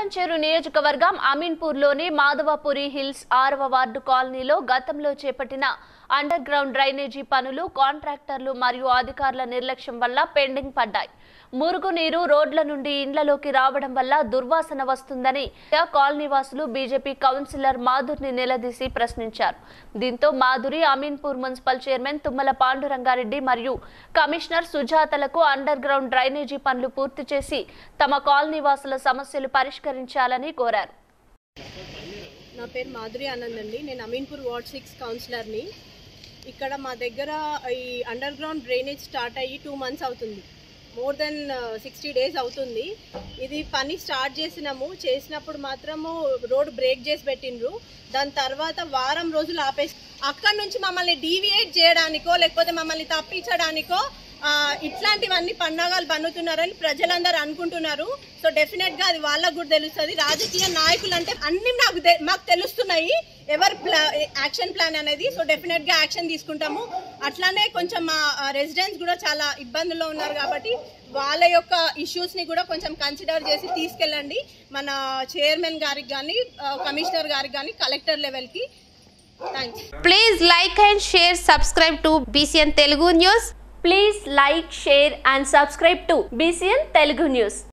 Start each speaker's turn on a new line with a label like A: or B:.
A: పటాన్చేరు నియోజకవర్గం అమీన్పూర్లోని మాధవపురి హిల్స్ ఆరవ వార్డు కాలనీలో గతంలో చేపట్టిన అండర్ గ్రౌండ్ డ్రైనేజీ పనులు కాంట్రాక్టర్లు మరియు అధికారుల నిర్లక్ష్యం వల్ల పెండింగ్ పడ్డాయి మురుగునీరు రోడ్ల నుండి ఇండ్లలోకి రావడం వల్ల దుర్వాసన వస్తుందని కాలనీ వాసులు బీజేపీ కౌన్సిలర్ మాధుర్ని నిలదీసి ప్రశ్నించారు దీంతో మాధురి అమీన్పూర్ మున్సిపల్ చైర్మన్ తుమ్మల పాండురంగారెడ్డి మరియు కమిషనర్ సుజాతలకు అండర్ గ్రౌండ్ డ్రైనేజీ పనులు పూర్తి చేసి తమ కాలనీ వాసుల సమస్యలు పరిష్కరించాలని కోరారు
B: నా పేరు మాధురి ఆనంద్ అండి నేను అమీన్పూర్ వార్డ్ సిక్స్ కౌన్సిలర్ని ఇక్కడ మా దగ్గర ఈ అండర్ గ్రౌండ్ డ్రైనేజ్ స్టార్ట్ అయ్యి టూ మంత్స్ అవుతుంది మోర్ దెన్ సిక్స్టీ డేస్ అవుతుంది ఇది పని స్టార్ట్ చేసినాము చేసినప్పుడు మాత్రము రోడ్ బ్రేక్ చేసి పెట్టిండ్రు దాని తర్వాత వారం రోజులు ఆపేసి అక్కడ నుంచి మమ్మల్ని డీవియేట్ చేయడానికో లేకపోతే మమ్మల్ని తప్పించడానికో ఆ, ఇట్లాంటివన్నీ పండగలు పన్నుతున్నారని ప్రజలందరూ అనుకుంటున్నారు సో డెఫినెట్ గా అది వాళ్ళకు కూడా తెలుస్తుంది రాజకీయ నాయకులు అంటే అన్ని నాకు తె- మాకు తెలుస్తున్నాయి ఎవరి ప్లా యాక్షన్ ప్లాన్ అనేది సో డెఫినెట్ గా యాక్షన్ తీసుకుంటాము అట్లానే కొంచెం మా రెసిడెంట్స్ కూడా చాలా ఇబ్బందుల్లో ఉన్నారు కాబట్టి వాళ్ళ యొక్క ఇష్యూస్ ని కూడా కొంచెం కన్సిడర్ చేసి తీసుకెళ్ళండి మన చైర్మన్ గారికి కానీ కమిషనర్ గారికి కానీ కలెక్టర్ లెవెల్ కి thanks
C: Please like and share, subscribe to BCN Telugu News.
A: Please like share and subscribe to BCN Telugu news